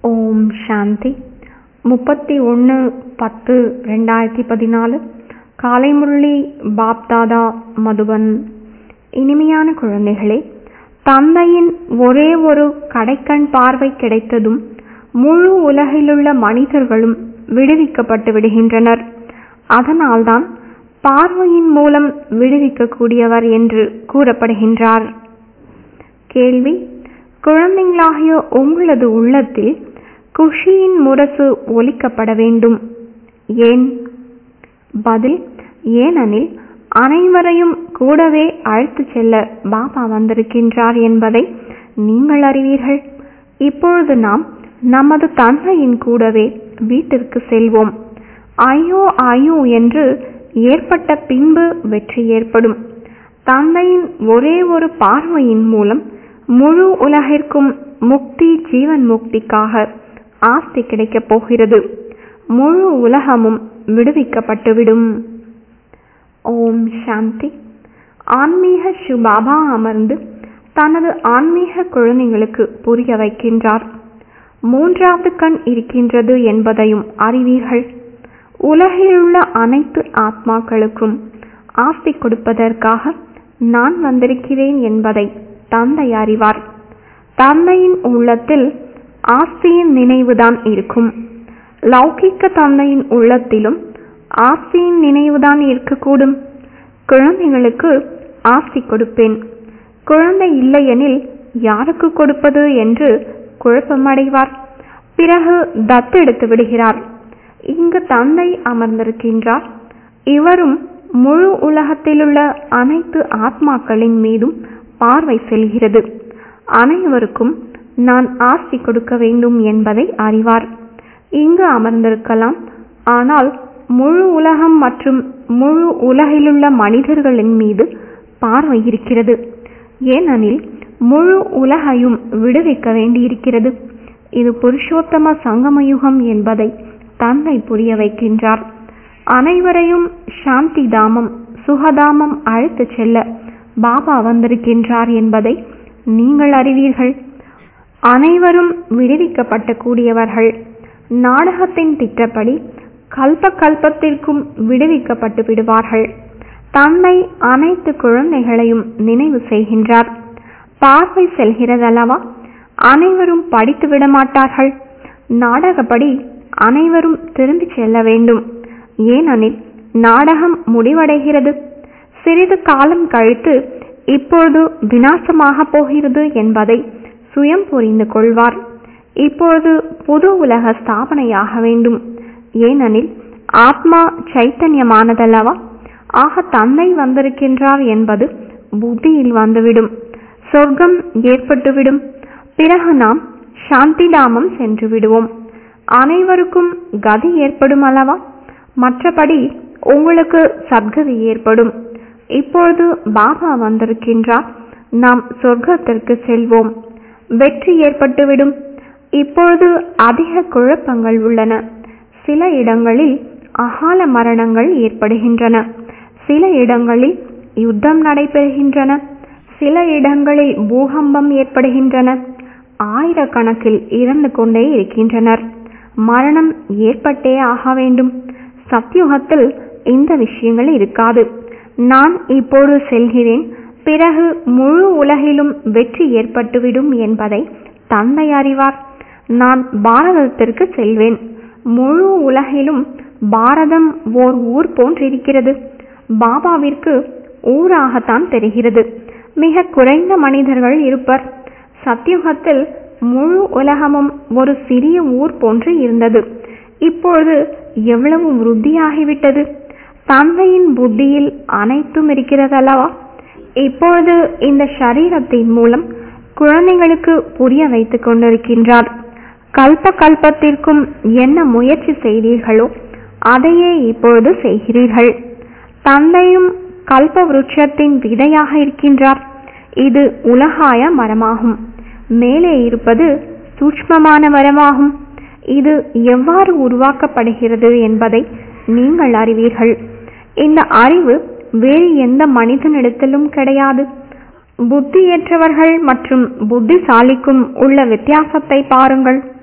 ஓம் சாந்தி முப்பத்தி ஒன்று பத்து ரெண்டாயிரத்தி பதினாலு காலை முரளி பாப்தாதா மதுபன் இனிமையான குழந்தைகளே தந்தையின் ஒரே ஒரு கடைக்கண் பார்வை கிடைத்ததும் முழு உலகிலுள்ள மனிதர்களும் விடுவிக்கப்பட்டு விடுகின்றனர் அதனால்தான் பார்வையின் மூலம் விடுவிக்கக்கூடியவர் என்று கூறப்படுகின்றார் கேள்வி குழந்தைங்களாகிய உங்களது உள்ளத்தில் குஷியின் முரசு ஒலிக்கப்பட வேண்டும் ஏன் பதில் ஏனெனில் அனைவரையும் கூடவே அழைத்துச் செல்ல பாபா வந்திருக்கின்றார் என்பதை நீங்கள் அறிவீர்கள் இப்பொழுது நாம் நமது தந்தையின் கூடவே வீட்டிற்கு செல்வோம் ஐயோ ஐயோ என்று ஏற்பட்ட பின்பு வெற்றி ஏற்படும் தந்தையின் ஒரே ஒரு பார்வையின் மூலம் முழு உலகிற்கும் முக்தி ஜீவன் முக்திக்காக ஆஸ்தி கிடைக்கப் போகிறது முழு உலகமும் விடுவிக்கப்பட்டுவிடும் ஓம் சாந்தி ஆன்மீக சுபாபா அமர்ந்து தனது ஆன்மீக குழந்தைகளுக்கு புரிய வைக்கின்றார் மூன்றாவது கண் இருக்கின்றது என்பதையும் அறிவீர்கள் உலகிலுள்ள அனைத்து ஆத்மாக்களுக்கும் ஆஸ்தி கொடுப்பதற்காக நான் வந்திருக்கிறேன் என்பதை தந்தை அறிவார் தந்தையின் உள்ளத்தில் ஆஸ்தியின் நினைவுதான் இருக்கும் லௌகிக்க தந்தையின் உள்ளத்திலும் ஆஸ்தியின் நினைவுதான் இருக்கக்கூடும் குழந்தைகளுக்கு ஆஸ்தி கொடுப்பேன் குழந்தை இல்லையெனில் யாருக்கு கொடுப்பது என்று குழப்பமடைவார் பிறகு தத்தெடுத்து விடுகிறார் இங்கு தந்தை அமர்ந்திருக்கின்றார் இவரும் முழு உலகத்திலுள்ள அனைத்து ஆத்மாக்களின் மீதும் பார்வை செல்கிறது அனைவருக்கும் நான் ஆஸ்தி கொடுக்க வேண்டும் என்பதை அறிவார் இங்கு அமர்ந்திருக்கலாம் ஆனால் முழு உலகம் மற்றும் முழு உலகிலுள்ள மனிதர்களின் மீது பார்வை இருக்கிறது ஏனெனில் முழு உலகையும் விடுவிக்க வேண்டியிருக்கிறது இது புருஷோத்தம சங்கமயுகம் என்பதை தந்தை புரிய வைக்கின்றார் அனைவரையும் சாந்தி தாமம் சுகதாமம் அழைத்துச் செல்ல பாபா வந்திருக்கின்றார் என்பதை நீங்கள் அறிவீர்கள் அனைவரும் விடுவிக்கப்பட்ட கூடியவர்கள் நாடகத்தின் திட்டப்படி கல்ப கல்பத்திற்கும் விடுவிக்கப்பட்டு விடுவார்கள் தந்தை அனைத்து குழந்தைகளையும் நினைவு செய்கின்றார் பார்வை செல்கிறதல்லவா அனைவரும் படித்து விட மாட்டார்கள் நாடகப்படி அனைவரும் திரும்பி செல்ல வேண்டும் ஏனெனில் நாடகம் முடிவடைகிறது சிறிது காலம் கழித்து இப்பொழுது வினாசமாக போகிறது என்பதை சுயம் புரிந்து கொள்வார் இப்பொழுது புது உலக ஸ்தாபனையாக வேண்டும் ஏனெனில் ஆத்மா சைத்தன்யமானதல்லவா ஆக தந்தை வந்திருக்கின்றார் என்பது புத்தியில் வந்துவிடும் சொர்க்கம் ஏற்பட்டுவிடும் பிறகு நாம் சாந்திதாமம் சென்று விடுவோம் அனைவருக்கும் கதி ஏற்படும் அல்லவா மற்றபடி உங்களுக்கு சத்கதி ஏற்படும் இப்பொழுது பாபா வந்திருக்கின்றார் நாம் சொர்க்கத்திற்கு செல்வோம் வெற்றி ஏற்பட்டுவிடும் இப்பொழுது அதிக குழப்பங்கள் உள்ளன சில இடங்களில் அகால மரணங்கள் ஏற்படுகின்றன சில இடங்களில் யுத்தம் நடைபெறுகின்றன சில இடங்களில் பூகம்பம் ஏற்படுகின்றன ஆயிரக்கணக்கில் இறந்து கொண்டே இருக்கின்றனர் மரணம் ஏற்பட்டே ஆக வேண்டும் சத்யுகத்தில் இந்த விஷயங்கள் இருக்காது நான் இப்பொழுது செல்கிறேன் பிறகு முழு உலகிலும் வெற்றி ஏற்பட்டுவிடும் என்பதை தந்தை அறிவார் நான் பாரதத்திற்கு செல்வேன் முழு உலகிலும் பாரதம் ஓர் ஊர் போன்றிருக்கிறது பாபாவிற்கு ஊராகத்தான் தெரிகிறது மிக குறைந்த மனிதர்கள் இருப்பர் சத்யுகத்தில் முழு உலகமும் ஒரு சிறிய ஊர் போன்று இருந்தது இப்பொழுது எவ்வளவு விருத்தியாகிவிட்டது தந்தையின் புத்தியில் அனைத்தும் இருக்கிறதல்லவா இப்பொழுது இந்த சரீரத்தின் மூலம் குழந்தைகளுக்கு புரிய வைத்துக் கொண்டிருக்கின்றார் கல்ப கல்பத்திற்கும் என்ன முயற்சி செய்தீர்களோ அதையே இப்பொழுது செய்கிறீர்கள் தந்தையும் கல்ப விருட்சத்தின் விதையாக இருக்கின்றார் இது உலகாய மரமாகும் மேலே இருப்பது சூட்ச்மமான மரமாகும் இது எவ்வாறு உருவாக்கப்படுகிறது என்பதை நீங்கள் அறிவீர்கள் இந்த அறிவு வேறு எந்த மனிதனிடத்திலும் கிடையாது புத்தியற்றவர்கள் மற்றும் புத்திசாலிக்கும் உள்ள வித்தியாசத்தை பாருங்கள்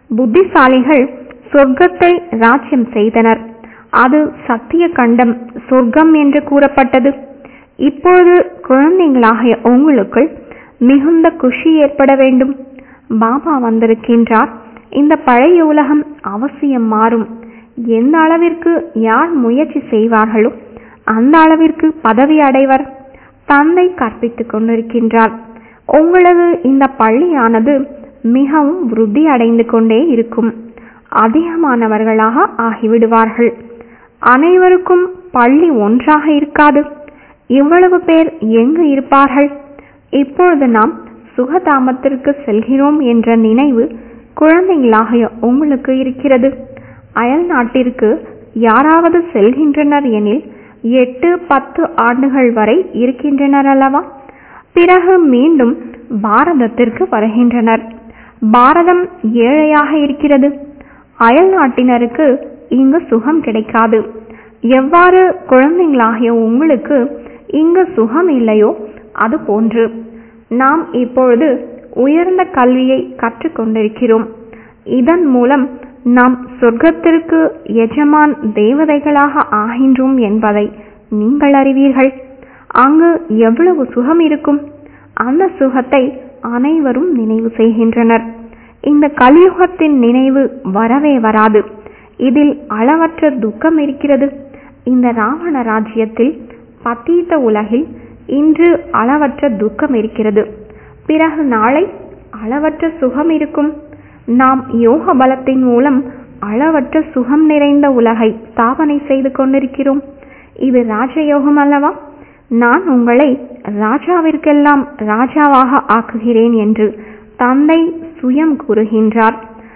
புத்திசாலிகள் சொர்க்கத்தை ராஜ்யம் செய்தனர் அது சத்திய கண்டம் சொர்க்கம் என்று கூறப்பட்டது இப்பொழுது குழந்தைகளாகிய உங்களுக்குள் மிகுந்த குஷி ஏற்பட வேண்டும் பாபா வந்திருக்கின்றார் இந்த பழைய உலகம் அவசியம் மாறும் எந்த அளவிற்கு யார் முயற்சி செய்வார்களோ அந்த அளவிற்கு பதவி அடைவர் தந்தை கற்பித்துக் கொண்டிருக்கின்றார் உங்களது இந்த பள்ளியானது மிகவும் விருத்தி அடைந்து கொண்டே இருக்கும் அதிகமானவர்களாக ஆகிவிடுவார்கள் அனைவருக்கும் பள்ளி ஒன்றாக இருக்காது இவ்வளவு பேர் எங்கு இருப்பார்கள் இப்பொழுது நாம் சுகதாமத்திற்கு செல்கிறோம் என்ற நினைவு குழந்தைகளாகிய உங்களுக்கு இருக்கிறது அயல் நாட்டிற்கு யாராவது செல்கின்றனர் எனில் எட்டு பத்து ஆண்டுகள் வரை இருக்கின்றனர் அல்லவா பிறகு மீண்டும் பாரதத்திற்கு வருகின்றனர் பாரதம் ஏழையாக இருக்கிறது அயல் நாட்டினருக்கு இங்கு சுகம் கிடைக்காது எவ்வாறு குழந்தைகளாகிய உங்களுக்கு இங்கு சுகம் இல்லையோ அது போன்று நாம் இப்பொழுது உயர்ந்த கல்வியை கற்றுக்கொண்டிருக்கிறோம் இதன் மூலம் நாம் சொர்க்கத்திற்கு எஜமான் தேவதைகளாக ஆகின்றோம் என்பதை நீங்கள் அறிவீர்கள் அங்கு எவ்வளவு சுகம் இருக்கும் அந்த சுகத்தை அனைவரும் நினைவு செய்கின்றனர் இந்த கலியுகத்தின் நினைவு வரவே வராது இதில் அளவற்ற துக்கம் இருக்கிறது இந்த ராவண ராஜ்யத்தில் பத்தீத்த உலகில் இன்று அளவற்ற துக்கம் இருக்கிறது பிறகு நாளை அளவற்ற சுகம் இருக்கும் நாம் யோக பலத்தின் மூலம் அளவற்ற சுகம் நிறைந்த உலகை ஸ்தாபனை செய்து கொண்டிருக்கிறோம் இது ராஜயோகம் அல்லவா நான் உங்களை ராஜாவிற்கெல்லாம் ராஜாவாக ஆக்குகிறேன் என்று தந்தை சுயம் கூறுகின்றார்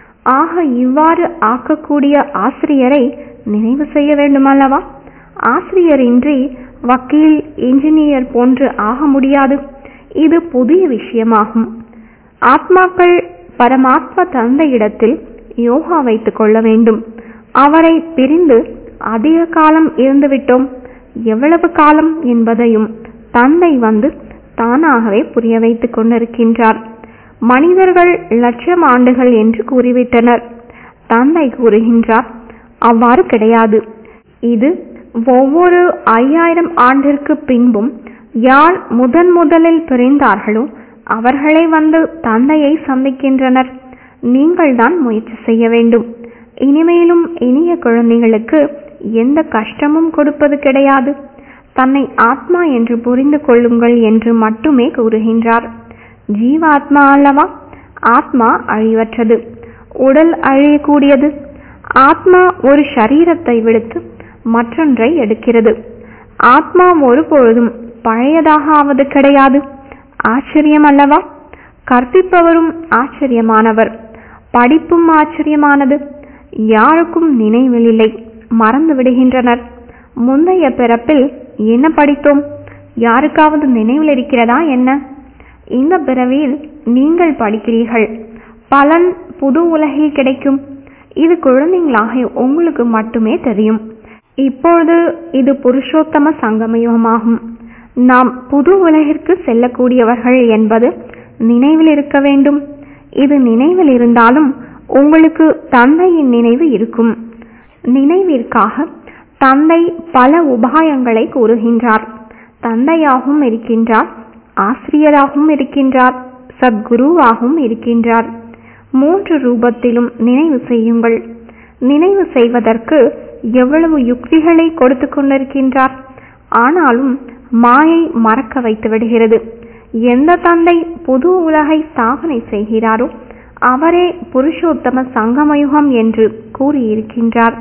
ஆக இவ்வாறு ஆக்கக்கூடிய ஆசிரியரை நினைவு செய்ய வேண்டுமல்லவா ஆசிரியரின்றி வக்கீல் இன்ஜினியர் போன்று ஆக முடியாது இது புதிய விஷயமாகும் ஆத்மாக்கள் பரமாத்ம தந்தையிடத்தில் யோகா வைத்துக் கொள்ள வேண்டும் அவரை பிரிந்து அதிக காலம் இருந்துவிட்டோம் எவ்வளவு காலம் என்பதையும் தந்தை வந்து தானாகவே புரிய வைத்துக் கொண்டிருக்கின்றார் மனிதர்கள் லட்சம் ஆண்டுகள் என்று கூறிவிட்டனர் தந்தை கூறுகின்றார் அவ்வாறு கிடையாது இது ஒவ்வொரு ஐயாயிரம் ஆண்டிற்கு பின்பும் யார் முதன் முதலில் பிறந்தார்களோ அவர்களே வந்து தந்தையை சந்திக்கின்றனர் நீங்கள்தான் முயற்சி செய்ய வேண்டும் இனிமேலும் இனிய குழந்தைகளுக்கு எந்த கஷ்டமும் கொடுப்பது கிடையாது தன்னை ஆத்மா என்று புரிந்து கொள்ளுங்கள் என்று மட்டுமே கூறுகின்றார் ஜீவாத்மா அல்லவா ஆத்மா அழிவற்றது உடல் அழியக்கூடியது ஆத்மா ஒரு சரீரத்தை விடுத்து மற்றொன்றை எடுக்கிறது ஆத்மா ஒருபொழுதும் பழையதாக ஆவது கிடையாது ஆச்சரியம் அல்லவா கற்பிப்பவரும் ஆச்சரியமானவர் படிப்பும் ஆச்சரியமானது யாருக்கும் நினைவில் இல்லை மறந்து விடுகின்றனர் முந்தைய பிறப்பில் என்ன படித்தோம் யாருக்காவது நினைவில் இருக்கிறதா என்ன இந்த பிறவியில் நீங்கள் படிக்கிறீர்கள் பலன் புது உலகில் கிடைக்கும் இது குழந்தைங்களாக உங்களுக்கு மட்டுமே தெரியும் இப்பொழுது இது புருஷோத்தம சங்கமயுகமாகும் நாம் புது உலகிற்கு செல்லக்கூடியவர்கள் என்பது நினைவில் இருக்க வேண்டும் இது நினைவில் இருந்தாலும் உங்களுக்கு தந்தையின் நினைவு இருக்கும் நினைவிற்காக தந்தை பல உபாயங்களை கூறுகின்றார் தந்தையாகவும் இருக்கின்றார் ஆசிரியராகவும் இருக்கின்றார் சத்குருவாகவும் இருக்கின்றார் மூன்று ரூபத்திலும் நினைவு செய்யுங்கள் நினைவு செய்வதற்கு எவ்வளவு யுக்திகளை கொடுத்து கொண்டிருக்கின்றார் ஆனாலும் மாயை மறக்க வைத்து விடுகிறது எந்த தந்தை புது உலகை ஸ்தாபனை செய்கிறாரோ அவரே புருஷோத்தம சங்கமயுகம் என்று கூறியிருக்கின்றார்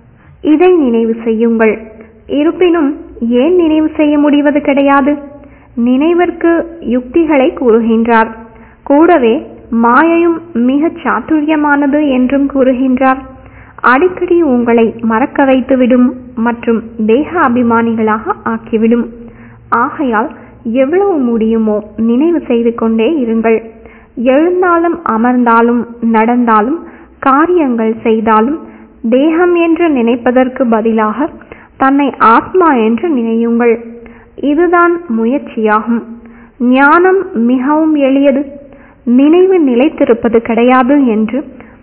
இதை நினைவு செய்யுங்கள் இருப்பினும் ஏன் நினைவு செய்ய முடிவது கிடையாது நினைவிற்கு யுக்திகளை கூறுகின்றார் கூடவே மாயையும் மிகச் சாத்துரியமானது என்றும் கூறுகின்றார் அடிக்கடி உங்களை மறக்க வைத்துவிடும் மற்றும் தேக அபிமானிகளாக ஆக்கிவிடும் ஆகையால் எவ்வளவு முடியுமோ நினைவு செய்து கொண்டே இருங்கள் எழுந்தாலும் அமர்ந்தாலும் நடந்தாலும் காரியங்கள் செய்தாலும் தேகம் என்று நினைப்பதற்கு பதிலாக தன்னை ஆத்மா என்று நினையுங்கள் இதுதான் முயற்சியாகும் ஞானம் மிகவும் எளியது நினைவு நிலைத்திருப்பது கிடையாது என்று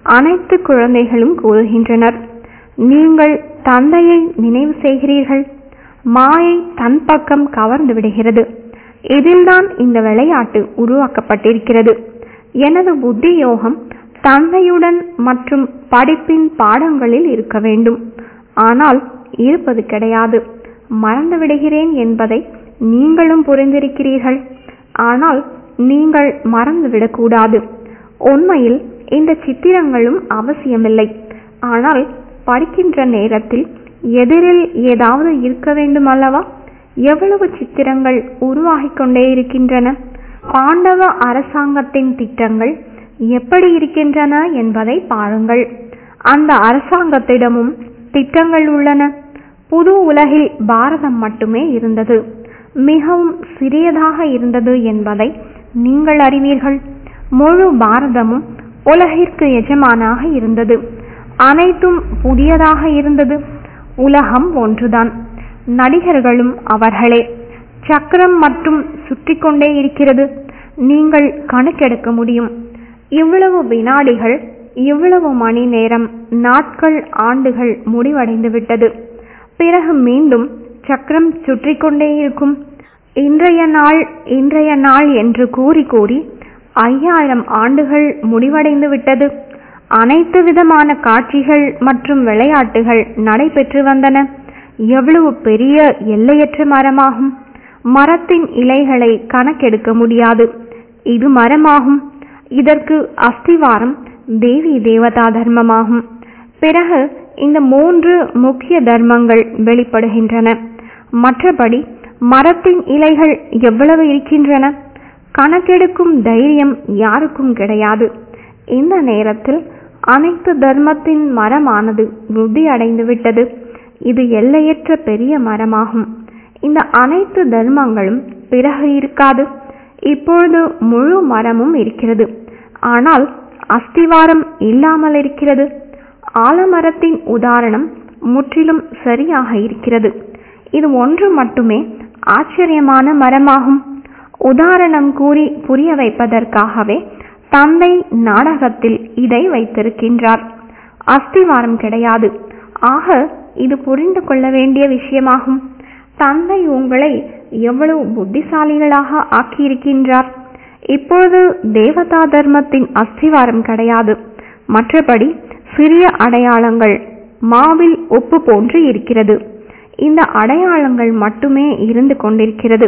அனைத்து குழந்தைகளும் கூறுகின்றனர் நீங்கள் தந்தையை நினைவு செய்கிறீர்கள் மாயை தன் பக்கம் கவர்ந்து விடுகிறது இதில்தான் இந்த விளையாட்டு உருவாக்கப்பட்டிருக்கிறது எனது புத்தி யோகம் தந்தையுடன் மற்றும் படிப்பின் பாடங்களில் இருக்க வேண்டும் ஆனால் இருப்பது கிடையாது மறந்து விடுகிறேன் என்பதை நீங்களும் புரிந்திருக்கிறீர்கள் ஆனால் நீங்கள் மறந்துவிடக்கூடாது உண்மையில் இந்த சித்திரங்களும் அவசியமில்லை ஆனால் படிக்கின்ற நேரத்தில் எதிரில் ஏதாவது இருக்க வேண்டும் அல்லவா எவ்வளவு சித்திரங்கள் உருவாகிக் கொண்டே இருக்கின்றன பாண்டவ அரசாங்கத்தின் திட்டங்கள் எப்படி இருக்கின்றன என்பதை பாருங்கள் அந்த அரசாங்கத்திடமும் திட்டங்கள் உள்ளன புது உலகில் பாரதம் மட்டுமே இருந்தது மிகவும் சிறியதாக இருந்தது என்பதை நீங்கள் அறிவீர்கள் முழு பாரதமும் உலகிற்கு எஜமானாக இருந்தது அனைத்தும் புதியதாக இருந்தது உலகம் ஒன்றுதான் நடிகர்களும் அவர்களே சக்கரம் மற்றும் சுற்றி கொண்டே இருக்கிறது நீங்கள் கணக்கெடுக்க முடியும் இவ்வளவு வினாடிகள் இவ்வளவு மணி நேரம் நாட்கள் ஆண்டுகள் முடிவடைந்து விட்டது பிறகு மீண்டும் சக்கரம் சுற்றி கொண்டே இருக்கும் இன்றைய நாள் இன்றைய நாள் என்று கூறி கூறி ஐயாயிரம் ஆண்டுகள் முடிவடைந்து விட்டது அனைத்து விதமான காட்சிகள் மற்றும் விளையாட்டுகள் நடைபெற்று வந்தன எவ்வளவு பெரிய எல்லையற்ற மரமாகும் மரத்தின் இலைகளை கணக்கெடுக்க முடியாது இது மரமாகும் இதற்கு அஸ்திவாரம் தேவி தேவதா தர்மமாகும் பிறகு இந்த மூன்று முக்கிய தர்மங்கள் வெளிப்படுகின்றன மற்றபடி மரத்தின் இலைகள் எவ்வளவு இருக்கின்றன கணக்கெடுக்கும் தைரியம் யாருக்கும் கிடையாது இந்த நேரத்தில் அனைத்து தர்மத்தின் மரமானது விருத்தி அடைந்து விட்டது இது எல்லையற்ற பெரிய மரமாகும் இந்த அனைத்து தர்மங்களும் பிறகு இருக்காது இப்பொழுது முழு மரமும் இருக்கிறது ஆனால் அஸ்திவாரம் இல்லாமல் இருக்கிறது ஆலமரத்தின் உதாரணம் முற்றிலும் சரியாக இருக்கிறது இது ஒன்று மட்டுமே ஆச்சரியமான மரமாகும் உதாரணம் கூறி புரிய வைப்பதற்காகவே தந்தை நாடகத்தில் இதை வைத்திருக்கின்றார் அஸ்திவாரம் கிடையாது ஆக இது புரிந்து கொள்ள வேண்டிய விஷயமாகும் தந்தை உங்களை எவ்வளவு புத்திசாலிகளாக ஆக்கியிருக்கின்றார் இப்பொழுது தேவதா தர்மத்தின் அஸ்திவாரம் கிடையாது மற்றபடி சிறிய அடையாளங்கள் மாவில் உப்பு போன்று இருக்கிறது இந்த அடையாளங்கள் மட்டுமே இருந்து கொண்டிருக்கிறது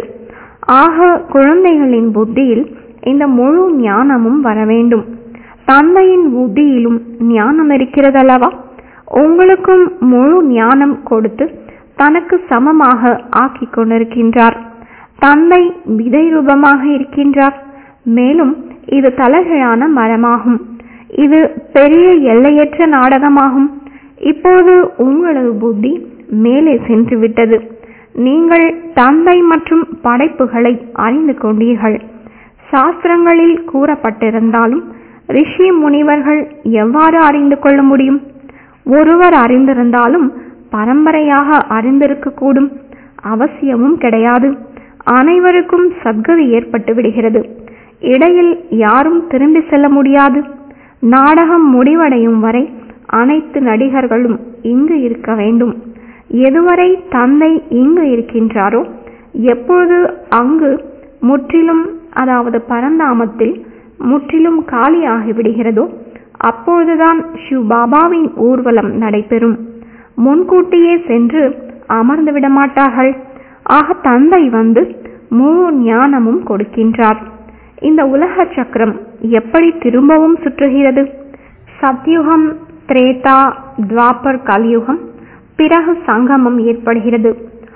ஆக குழந்தைகளின் புத்தியில் இந்த முழு ஞானமும் வர வேண்டும் தந்தையின் புத்தியிலும் ஞானம் இருக்கிறதல்லவா உங்களுக்கும் முழு ஞானம் கொடுத்து தனக்கு சமமாக ஆக்கிக் கொண்டிருக்கின்றார் தந்தை விதை ரூபமாக இருக்கின்றார் மேலும் இது தலைகளான மரமாகும் இது பெரிய எல்லையற்ற நாடகமாகும் இப்போது உங்களது புத்தி மேலே சென்று விட்டது நீங்கள் தந்தை மற்றும் படைப்புகளை அறிந்து கொண்டீர்கள் சாஸ்திரங்களில் கூறப்பட்டிருந்தாலும் ரிஷி முனிவர்கள் எவ்வாறு அறிந்து கொள்ள முடியும் ஒருவர் அறிந்திருந்தாலும் பரம்பரையாக அறிந்திருக்கக்கூடும் அவசியமும் கிடையாது அனைவருக்கும் சத்கதி ஏற்பட்டு விடுகிறது இடையில் யாரும் திரும்பி செல்ல முடியாது நாடகம் முடிவடையும் வரை அனைத்து நடிகர்களும் இங்கு இருக்க வேண்டும் எதுவரை தந்தை இங்கு இருக்கின்றாரோ எப்பொழுது அங்கு முற்றிலும் அதாவது பரந்தாமத்தில் முற்றிலும் காலியாகிவிடுகிறதோ அப்பொழுதுதான் ஷிவ் பாபாவின் ஊர்வலம் நடைபெறும் முன்கூட்டியே சென்று அமர்ந்து விட மாட்டார்கள் ஆக தந்தை வந்து முழு ஞானமும் கொடுக்கின்றார் இந்த உலக சக்கரம் எப்படி திரும்பவும் சுற்றுகிறது சத்யுகம் திரேதா துவாபர் கலியுகம் பிறகு சங்கமம் ஏற்படுகிறது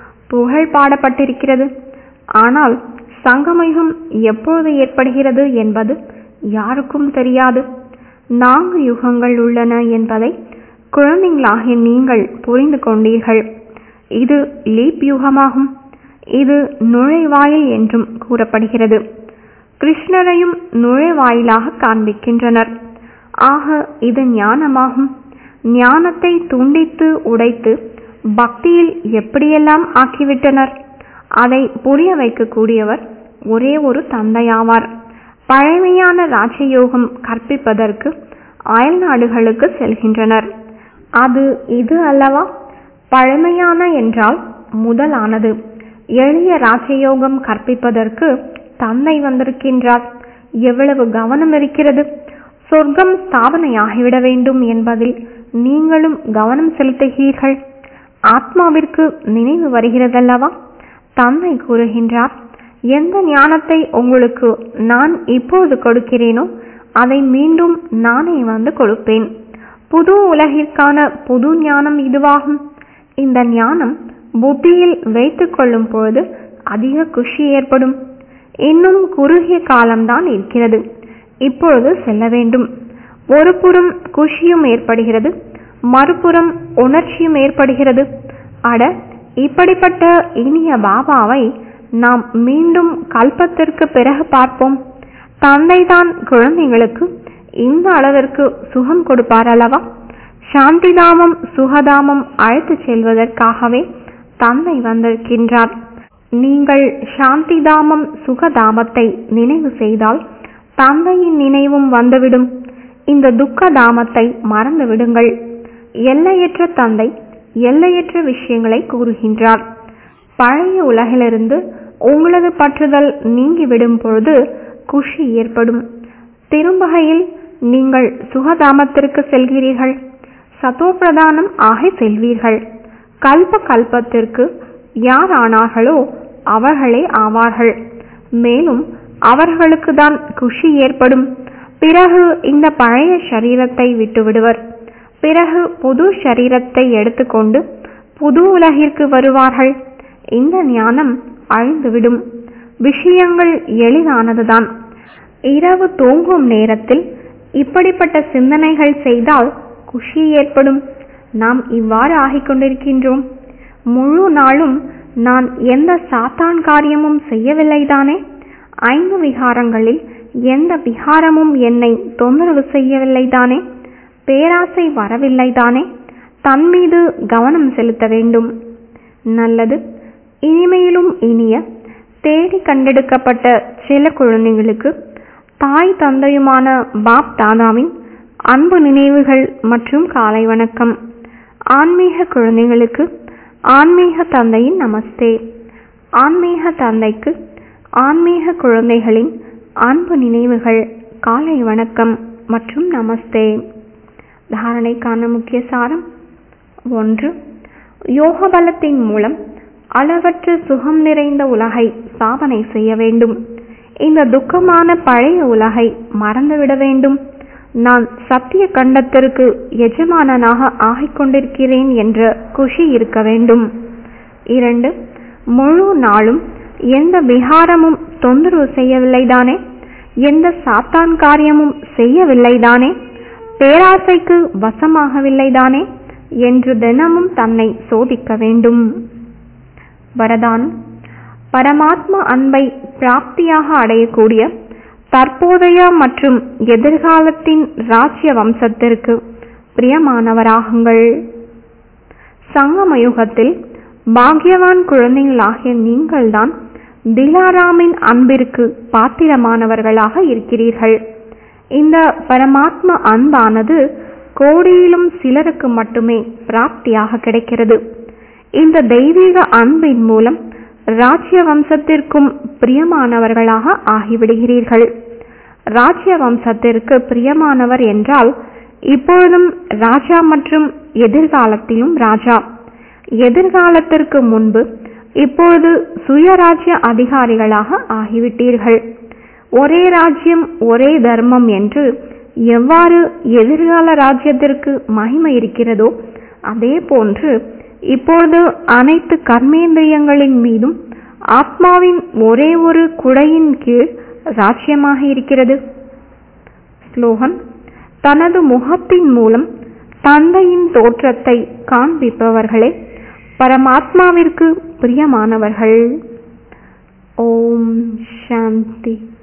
புகழ் பாடப்பட்டிருக்கிறது ஆனால் சங்கமயுகம் எப்பொழுது ஏற்படுகிறது என்பது யாருக்கும் தெரியாது நான்கு யுகங்கள் உள்ளன என்பதை குழந்தைகளாகிய நீங்கள் புரிந்து கொண்டீர்கள் இது லீப் யுகமாகும் இது நுழைவாயில் என்றும் கூறப்படுகிறது கிருஷ்ணரையும் நுழைவாயிலாக காண்பிக்கின்றனர் ஆக இது ஞானமாகும் ஞானத்தை துண்டித்து உடைத்து பக்தியில் எப்படியெல்லாம் ஆக்கிவிட்டனர் அதை புரிய வைக்கக்கூடியவர் ஒரே ஒரு தந்தையாவார் பழமையான ராஜயோகம் கற்பிப்பதற்கு அயல் நாடுகளுக்கு செல்கின்றனர் அது இது அல்லவா பழமையான என்றால் முதலானது எளிய ராஜயோகம் கற்பிப்பதற்கு தந்தை வந்திருக்கின்றார் எவ்வளவு கவனம் இருக்கிறது சொர்க்கம் ஸ்தாபனையாகிவிட வேண்டும் என்பதில் நீங்களும் கவனம் செலுத்துகிறீர்கள் ஆத்மாவிற்கு நினைவு வருகிறதல்லவா தந்தை கூறுகின்றார் எந்த ஞானத்தை உங்களுக்கு நான் இப்போது கொடுக்கிறேனோ அதை மீண்டும் நானே வந்து கொடுப்பேன் புது உலகிற்கான புது ஞானம் இதுவாகும் இந்த ஞானம் புத்தியில் வைத்துக் கொள்ளும் பொழுது அதிக குஷி ஏற்படும் இன்னும் குறுகிய காலம்தான் இருக்கிறது இப்பொழுது செல்ல வேண்டும் ஒரு புறம் குஷியும் ஏற்படுகிறது மறுபுறம் உணர்ச்சியும் ஏற்படுகிறது அட இப்படிப்பட்ட இனிய பாபாவை நாம் மீண்டும் கல்பத்திற்கு பிறகு பார்ப்போம் தந்தைதான் குழந்தைகளுக்கு இந்த அளவிற்கு சுகம் கொடுப்பார் அல்லவா சாந்திதாமம் சுகதாமம் அழைத்து செல்வதற்காகவே தந்தை வந்திருக்கின்றார் நீங்கள் சாந்திதாமம் சுகதாமத்தை நினைவு செய்தால் தந்தையின் நினைவும் வந்துவிடும் இந்த துக்க தாமத்தை மறந்து விடுங்கள் எல்லையற்ற தந்தை எல்லையற்ற விஷயங்களை கூறுகின்றார் பழைய உலகிலிருந்து உங்களது பற்றுதல் நீங்கிவிடும் பொழுது குஷி ஏற்படும் திரும்பகையில் நீங்கள் சுகதாமத்திற்கு செல்கிறீர்கள் சதோப்பிரதானம் ஆக செல்வீர்கள் கல்ப கல்பத்திற்கு யார் ஆனார்களோ அவர்களே ஆவார்கள் மேலும் அவர்களுக்கு தான் குஷி ஏற்படும் பிறகு இந்த பழைய சரீரத்தை விட்டுவிடுவர் பிறகு புது சரீரத்தை எடுத்துக்கொண்டு புது உலகிற்கு வருவார்கள் இந்த ஞானம் அழிந்துவிடும் விஷயங்கள் எளிதானதுதான் இரவு தூங்கும் நேரத்தில் இப்படிப்பட்ட சிந்தனைகள் செய்தால் குஷி ஏற்படும் நாம் இவ்வாறு ஆகிக் கொண்டிருக்கின்றோம் முழு நாளும் நான் எந்த சாத்தான் காரியமும் செய்யவில்லைதானே ஐந்து விகாரங்களில் எந்த விகாரமும் என்னை தொந்தரவு செய்யவில்லைதானே பேராசை வரவில்லைதானே தன் மீது கவனம் செலுத்த வேண்டும் நல்லது இனிமையிலும் இனிய தேடி கண்டெடுக்கப்பட்ட சில குழந்தைகளுக்கு தாய் தந்தையுமான பாப் தாதாவின் அன்பு நினைவுகள் மற்றும் காலை வணக்கம் ஆன்மீக குழந்தைகளுக்கு ஆன்மீக தந்தையின் நமஸ்தே ஆன்மீக தந்தைக்கு ஆன்மீக குழந்தைகளின் அன்பு நினைவுகள் காலை வணக்கம் மற்றும் நமஸ்தே தாரணைக்கான முக்கிய சாரம் ஒன்று யோக பலத்தின் மூலம் அளவற்ற சுகம் நிறைந்த உலகை ஸ்தாபனை செய்ய வேண்டும் இந்த துக்கமான பழைய உலகை மறந்துவிட வேண்டும் நான் சத்திய கண்டத்திற்கு எஜமானனாக ஆகிக் கொண்டிருக்கிறேன் என்ற குஷி இருக்க வேண்டும் இரண்டு முழு நாளும் எந்த விகாரமும் தொந்தரவு செய்யவில்லைதானே எந்த சாத்தான் காரியமும் செய்யவில்லைதானே பேராசைக்கு வசமாகவில்லைதானே என்று தினமும் தன்னை சோதிக்க வேண்டும் வரதானம் பரமாத்ம அன்பை பிராப்தியாக அடையக்கூடிய தற்போதைய மற்றும் எதிர்காலத்தின் ராஜ்ய வம்சத்திற்கு பிரியமானவராகுங்கள் சங்கமயுகத்தில் பாக்யவான் குழந்தைகளாகிய நீங்கள்தான் திலாராமின் அன்பிற்கு பாத்திரமானவர்களாக இருக்கிறீர்கள் இந்த பரமாத்ம அன்பானது கோடியிலும் சிலருக்கு மட்டுமே பிராப்தியாக கிடைக்கிறது இந்த தெய்வீக அன்பின் மூலம் ராஜ்ய வம்சத்திற்கும் பிரியமானவர்களாக ஆகிவிடுகிறீர்கள் ராஜ்ய வம்சத்திற்கு பிரியமானவர் என்றால் இப்பொழுதும் ராஜா மற்றும் எதிர்காலத்திலும் ராஜா எதிர்காலத்திற்கு முன்பு இப்பொழுது சுயராஜ்ய அதிகாரிகளாக ஆகிவிட்டீர்கள் ஒரே ராஜ்யம் ஒரே தர்மம் என்று எவ்வாறு எதிர்கால ராஜ்யத்திற்கு மகிமை இருக்கிறதோ அதே போன்று இப்பொழுது அனைத்து கர்மேந்திரியங்களின் மீதும் ஆத்மாவின் ஒரே ஒரு குடையின் கீழ் ராஜ்யமாக இருக்கிறது ஸ்லோகன் தனது முகத்தின் மூலம் தந்தையின் தோற்றத்தை காண்பிப்பவர்களே பரமாத்மாவிற்கு பிரியமானவர்கள் ஓம் சாந்தி